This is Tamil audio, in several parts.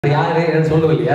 யாரு என்ன சொல்லுவோம் இல்லையா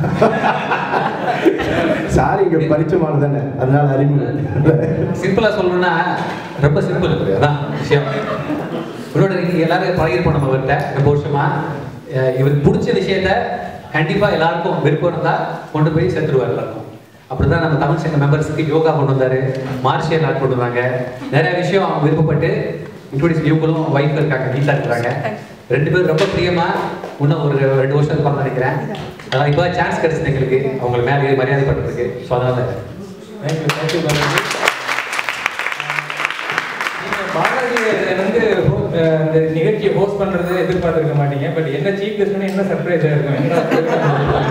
சாரி இங்க பரிச்சயமானது தானே அதனால அறிமுகம் சிம்பிளா சொல்லணும்னா ரொம்ப சிம்பிள் அதான் விஷயம் இவரோட நீங்க எல்லாரும் பழகிருப்போம் நம்ம கிட்ட ரொம்ப வருஷமா அஹ் இவருக்கு பிடிச்ச விஷயத்த கண்டிப்பா எல்லாருக்கும் விருப்பம் இருந்தா கொண்டு போய் சேர்த்துருவார் எல்லாருக்கும் அப்படிதான் நம்ம தமிழ் சங்க மெம்பர்ஸ்க்கு யோகா கொண்டு வந்தாரு மார்ஷியல் ஆர்ட் கொண்டு வந்தாங்க நிறைய விஷயம் அவங்க விருப்பப்பட்டு இன்ட்ரோடியூஸ் இவங்களும் ஒய்ஃப் இருக்காங்க வீட்டில் இருக்கிறாங்க ரெண்டு பேரும் ரொம்ப பிரியமா இன்னும் ஒரு ரெண்டு வருஷத்துக்கு அப்புறம் நினைக்கிறேன் அதான் இப்போ சான்ஸ் கிடைச்சது எங்களுக்கு அவங்களை மேலே மரியாதை பண்ணுறதுக்கு ஸோ அதனால தேங்க்யூ தேங்க்யூ பாலாஜி நீங்க பாலாஜி வந்து ho- அஹ் இந்த நிகழ்ச்சியை ஹோஸ்ட் பண்றது எதிர்பார்த்திருக்க மாட்டீங்க பட் என்ன சீஃப் கெஸ்ட்னு என்ன சர்ப்ரைஸா இருக்கும் என்ன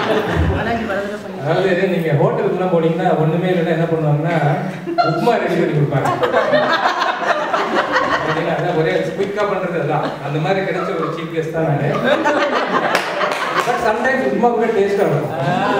அதாவது நீங்க ஹோட்டலுக்குலாம் போனீங்கன்னா ஒண்ணுமே இல்லைன்னா என்ன பண்ணுவாங்கன்னா உப்மா ரெடி பண்ணி கொடுப்பாங்க பார்த்தீங்களா? அதான் ஒரே குயிக்கா பண்றது அதான் அந்த மாதிரி கிடைச்ச ஒரு சீஃப் கெஸ்ட் தான் நானு பட் சம்டைம்ஸ் உப்மா கூட டேஸ்டா இருக்கும்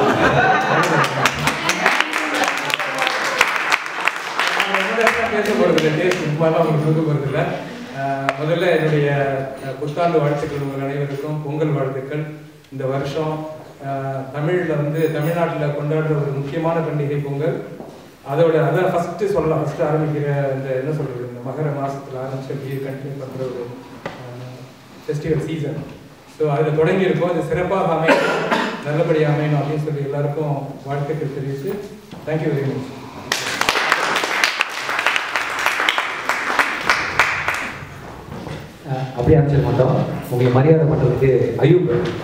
பேச போறதில்ல டேஸ்ட் உண்மையெல்லாம் உங்களுக்கு கொடுக்க போறதில்ல ஆஹ் முதல்ல என்னுடைய அஹ், புத்தாண்டு வாழ்த்துக்கள் உங்கள் அனைவருக்கும் பொங்கல் வாழ்த்துக்கள் இந்த வருஷம் ஆஹ், தமிழ்ல வந்து தமிழ்நாட்டில் கொண்டாடுற ஒரு முக்கியமான பண்டிகை பொங்கல் அதோட அதான் ஃபர்ஸ்ட் சொல்லலாம் ஃபர்ஸ்ட் ஆரம்பிக்கிற இந்த என்ன சொல்றது இந்த மகர மாசத்துல ஆரம்பிச்சு அப்படியே கண்டினியூ பண்ற ஒரு ஃபெஸ்டிவல் சீசன் ஸோ அதில் தொடங்கி இருக்கோம் அது சிறப்பாக அமையணும் நல்லபடியாக அமையணும் அப்படின்னு சொல்லி எல்லாருக்கும் வாழ்த்துக்கள் தெரிவித்து தேங்க்யூ வெரி மச் அஹ் அப்படியே அனுப்பிச்சிட மாட்டோம் உங்களை மரியாதை பண்றதுக்கு அயூப்